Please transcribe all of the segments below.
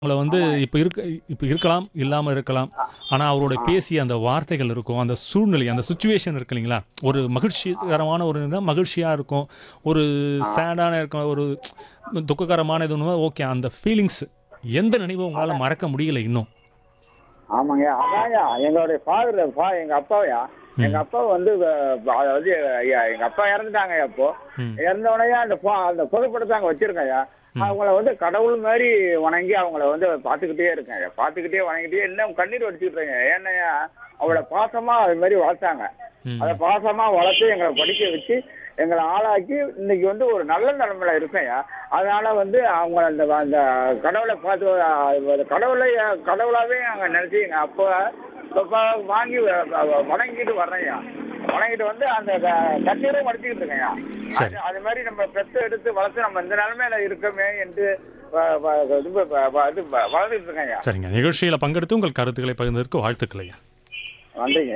அவங்கள வந்து இப்போ இருக்க இப்போ இருக்கலாம் இல்லாமல் இருக்கலாம் ஆனால் அவரோட பேசிய அந்த வார்த்தைகள் இருக்கும் அந்த சூழ்நிலை அந்த சுச்சுவேஷன் இருக்கு இல்லைங்களா ஒரு மகிழ்ச்சிகரமான ஒரு இதுனா மகிழ்ச்சியாக இருக்கும் ஒரு சேடான இருக்கும் ஒரு துக்ககரமான இது ஒன்று ஓகே அந்த ஃபீலிங்ஸ் எந்த நினைவும் உங்களால் மறக்க முடியல இன்னும் ஆமாங்க அதான்யா எங்களுடைய ஃபாதர் ஃபா எங்க அப்பாவையா எங்க அப்பா வந்து அஹ், அதாவது ஐயா, எங்க அப்பா இறந்துட்டாங்க அப்போ ம். இறந்த உடனே அந்த பா- அந்த புகைப்படத்தை அங்க வச்சிருக்கேன்யா அவங்கள வந்து கடவுள் மாதிரி வணங்கி அவங்கள வந்து பார்த்துக்கிட்டே இருக்கேன் பார்த்துக்கிட்டே வணங்கிட்டே இன்னும் கண்ணீர் வடிச்சுக்கிட்டேங்க ஏன்னாயா அவளை பாசமா அது மாதிரி வளர்த்தாங்க ம். அதை பாசமா வளர்த்து எங்களை படிக்க வச்சு எங்களை ஆளாக்கி இன்னைக்கு வந்து ஒரு நல்ல நிலைமையில இருக்கேன்யா அதனால வந்து அவங்க அந்த அந்த கடவுளை பார்த்து அஹ், கடவுளை கடவுளாவே நாங்க நினைச்சு எங்க அப்பா அப்பா வாங்கி வ- வ- வணங்கிட்டு வர்றேன்யா வணங்கிட்டு வந்து அந்த க- கண்ணீரும் வடிச்சுக்கிட்டு இருக்கேன்யா சரி. அது- அது மாதிரி நம்ம பெத்து எடுத்து வளர்த்து நம்ம இந்த நிலைமையில இருக்கோமே என்று வ- வ- இது வ- வ- இது வ- வளர்த்துட்டு இருக்கேன்யா சரிங்க நிகழ்ச்சியில் பங்கெடுத்து உங்கள் கருத்துக்களை பகிர்ந்ததற்கு வாழ்த்துக்கள் ஐயா நன்றிங்க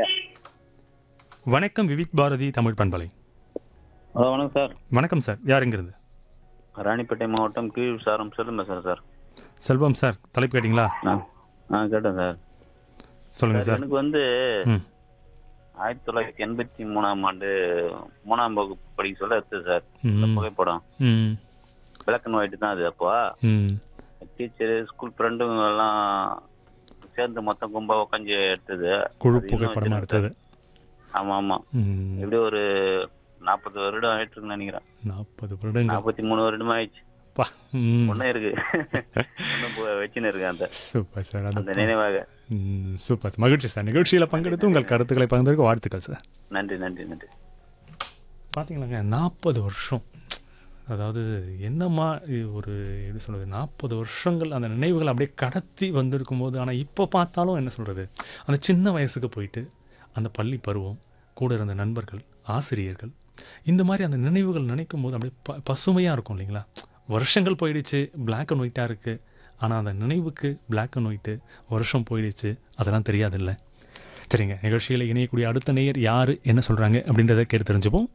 வணக்கம் விவித் பாரதி தமிழ் பண்பலை ஹலோ வணக்கம் சார் வணக்கம் சார் யாருங்கிறது ராணிப்பேட்டை மாவட்டம் கீழ் சாரம் செல்லும் பேசுகிறேன் சார் செல்வம் சார் தலைப்பு கேட்டிங்களா நான் ஆ கேட்டேன் சார் சொல்லுங்கள் சார் எனக்கு வந்து ம் ஆயிரத்தி தொள்ளாயிரத்தி எண்பத்தி மூணாம் ஆண்டு மூணாம் வகுப்பு படிக்க சொல்ல எடுத்தது சார் இந்த ம் புகைப்படம் ம் பிளாக் அண்ட் ஒயிட் தான் அது அப்போ ம் டீச்சரு ஸ்கூல் ஃப்ரெண்டுங்க எல்லாம் சேர்ந்து மொத்தம் கும்பா உட்காந்து எடுத்தது குழு அது இன்னும் புகைப்படமாக வச்சிருக்கேன் எடுத்தது சார். ஆமா ஆமா ம் எப்படி ஒரு நாற்பது வருடம் ஆயிட்டுருக்குன்னு நினைக்கிறேன் நாற்பது வருடங்கள் நாற்பத்தி மூணு வருடம் ஆயிடுச்சு பா ம் ஒன்றும் இருக்கு ஒன்றும் வச்சுன்னு இருக்கு அந்த சூப்பர் சார் அந்த அந்த நினைவாக ம், சூப்பர் சார் மகிழ்ச்சி சார் நிகழ்ச்சியில் பங்கெடுத்து உங்கள் கருத்துக்களை பகிர்ந்ததற்கு வாழ்த்துக்கள் சார் நன்றி நன்றி நன்றி பார்த்தீங்களாங்க நாற்பது வருஷம் அதாவது என்னம்மா இது ஒரு எப்படி சொல்கிறது நாற்பது வருஷங்கள் அந்த நினைவுகள் அப்படியே கடத்தி வந்திருக்கும் போது ஆனால் இப்போ பார்த்தாலும் என்ன சொல்கிறது அந்த சின்ன வயசுக்கு போயிட்டு அந்த பள்ளி பருவம் கூட இருந்த நண்பர்கள் ஆசிரியர்கள் இந்த மாதிரி அந்த நினைவுகள் நினைக்கும் போது அப்படியே ப பசுமையாக இருக்கும் இல்லைங்களா வருஷங்கள் போயிடுச்சு Black அண்ட் ஒயிட்டாக இருக்குது ஆனால் அந்த நினைவுக்கு Black அண்ட் ஒயிட்டு வருஷம் போயிடுச்சு அதெல்லாம் தெரியாதில்ல சரிங்க நிகழ்ச்சியில் இணையக்கூடிய அடுத்த நேயர் யார் என்ன சொல்கிறாங்க அப்படின்றத கேட்டு தெரிஞ்சுப்போம்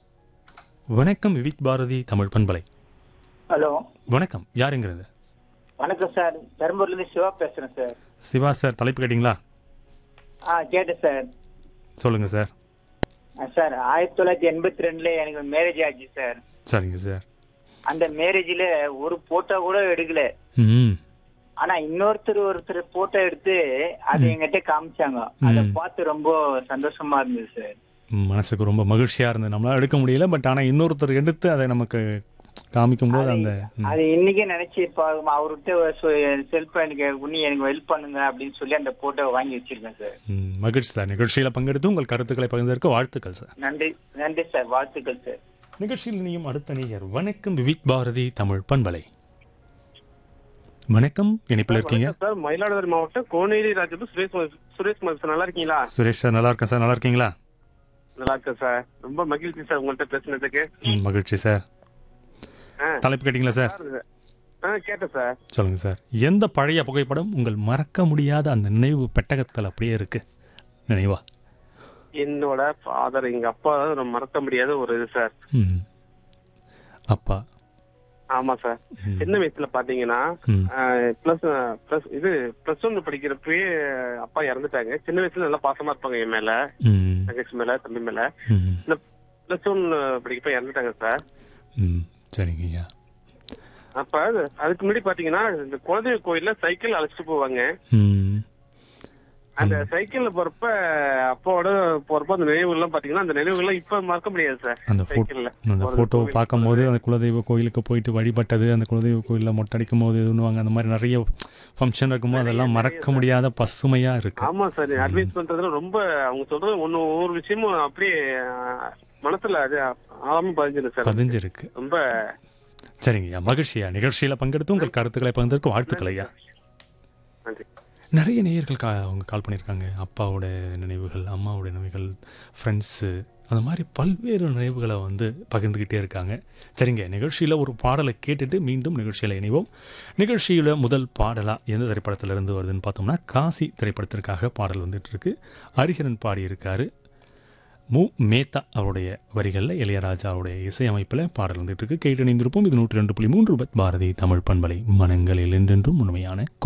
வணக்கம் விவிக் பாரதி தமிழ் பண்பலை ஹலோ வணக்கம் யாருங்கிறது வணக்கம் சார் பெரம்பூர்ல இருந்து சிவா பேசுறேன் சார் சிவா சார் தலைப்பு கேட்டிங்களா ஆ கேட்டேன் சார் சொல்லுங்கள் சார் ஆ, சார் ஆயிரத்தி தொள்ளாயிரத்தி எண்பத்தி ரெண்டுல எனக்கு மேரேஜ் ஆச்சு சார் சரிங்க சார் அந்த மேரேஜ்ல ஒரு போட்டோ கூட எடுக்கல ம் ஆனா இன்னொருத்தர் ஒருத்தர் போட்டோ எடுத்து அதை எங்கிட்ட காமிச்சாங்க அதை பார்த்து ரொம்ப சந்தோஷமா இருந்தது சார் மனசுக்கு ரொம்ப மகிழ்ச்சியாக இருந்தது நம்மளால் எடுக்க முடியல பட் ஆனால் இன்னொருத்தர் எடுத்து அதை நமக்கு காமிக்கும்போது அந்த ம், அது இன்னைக்கே நினைச்சு இப்போ அவர்கிட்ட செல்ஃப் எனக்கு உன்னி எனக்கு ஹெல்ப் பண்ணுங்க அப்படின்னு சொல்லி அந்த போட்டோவை வாங்கி வச்சிருக்கேன் சார் ம், மகிழ்ச்சி சார் நிகழ்ச்சியில் பங்கெடுத்து உங்கள் கருத்துக்களை பகிர்ந்ததற்கு வாழ்த்துக்கள் சார் நன்றி நன்றி சார் வாழ்த்துக்கள் சார் நிகழ்ச்சியில் இணையும் அடுத்த நேயர் வணக்கம் விவிக் பாரதி தமிழ் பண்பலை வணக்கம் இணைப்பில் இருக்கீங்க வணக்கம் சார் மயிலாடுதுறை மாவட்டம் கோனேரி ராஜபு சுரேஷ் ம- சுரேஷ் குமார் சார் நல்லா இருக்கீங்களா சுரேஷ் சார் நல்லா இருக்கேன் சார் நல்லா இருக்கீங்களா நல்லா இருக்கேன் சார் ரொம்ப மகிழ்ச்சி சார் உங்கள்கிட்ட பேசுனதுக்கு ம், மகிழ்ச்சி சார் ஆ. தலைப்பு கேட்டிங்களா சார் சார், ஆ கேட்டேன் சார் சொல்லுங்க சார் எந்த பழைய புகைப்படம் உங்கள் மறக்க முடியாத அந்த நினைவு பெட்டகத்தில் அப்படியே இருக்கு நினைவா என்னோட ஃபாதர் எங்க அப்பா தான் ஒரு மறக்க முடியாத ஒரு இது சார் ம் அப்பா ஆமா சார் ம். சின்ன வயசுல பாத்தீங்கன்னா ம் பிளஸ் பிளஸ் இது பிளஸ் ஒன் படிக்கிறப்பயே அப்பா இறந்துட்டாங்க சின்ன வயசுல நல்லா பாசமா இருப்பாங்க என் மேல ம் தங்கச்சி மேல தம்பி மேல ம் பிளஸ் ஒன் படிக்கிறப்ப இறந்துட்டாங்க சார் ம் சரிங்க ஐயா அப்ப அதுக்கு முன்னாடி பாத்தீங்கன்னா இந்த குலதெய்வ கோயில்ல சைக்கிள் அழைச்சிட்டு போவாங்க ம் அந்த சைக்கிள்ல போறப்ப அப்பாவோட போறப்ப அந்த நினைவுகள்லாம் பாத்தீங்கன்னா அந்த நினைவுகள்லாம் இப்ப மறக்க முடியாது சார் அந்த ஃபோட்டோ சைக்கிள்ல அந்த ஒரு ஃபோட்டோ கோவில் பார்க்கும்போது அந்த குலதெய்வ கோயிலுக்கு போயிட்டு வழிபட்டது அந்த குலதெய்வ கோயிலில் மொட்டை அடிக்கும் போது இதுன்னுவாங்க அந்த மாதிரி நிறைய ஃபங்க்ஷன் இருக்கும்போது அதெல்லாம் மறக்க முடியாத பசுமையாக இருக்கு ஆமா சார் அட்வைஸ் பண்றதுல ரொம்ப அவங்க சொல்றது ஒண்ணு ஒவ்வொரு விஷயமும் அப்படியே அஹ், மனசுல அது ஆழமா பதிஞ்சிருக்கு சார் பதிஞ்சிருக்கு ரொம்ப சரிங்க ஐயா மகிழ்ச்சியா நிகழ்ச்சியில் பங்கெடுத்து உங்கள் கருத்துக்களை பகிர்ந்ததற்கு வாழ்த்துக்கள் ஐயா நன்றி நிறைய நேயர்கள் கா அவங்க கால் பண்ணியிருக்காங்க அப்பாவோட நினைவுகள் அம்மாவோட நினைவுகள் ஃப்ரெண்ட்ஸு அந்த மாதிரி பல்வேறு நினைவுகளை வந்து பகிர்ந்துக்கிட்டே இருக்காங்க சரிங்க நிகழ்ச்சியில் ஒரு பாடலை கேட்டுட்டு மீண்டும் நிகழ்ச்சியில் இணைவோம் நிகழ்ச்சியில் முதல் பாடலாக எந்த திரைப்படத்திலிருந்து வருதுன்னு பார்த்தோம்னா காசி திரைப்படத்திற்காக பாடல் வந்துட்டு இருக்கு ஹரிஹரன் பாடியிருக்காரு மு மேத்தா அவருடைய வரிகளில் இளையராஜாவுடைய இசையமைப்பில் பாடல் வந்துட்டு இருக்கு கேட்டு இணைந்திருப்போம் இது நூற்றி ரெண்டு புள்ளி மூன்று பாரதி தமிழ் பண்பலை மனங்களில் என்றென்றும் உண்மையான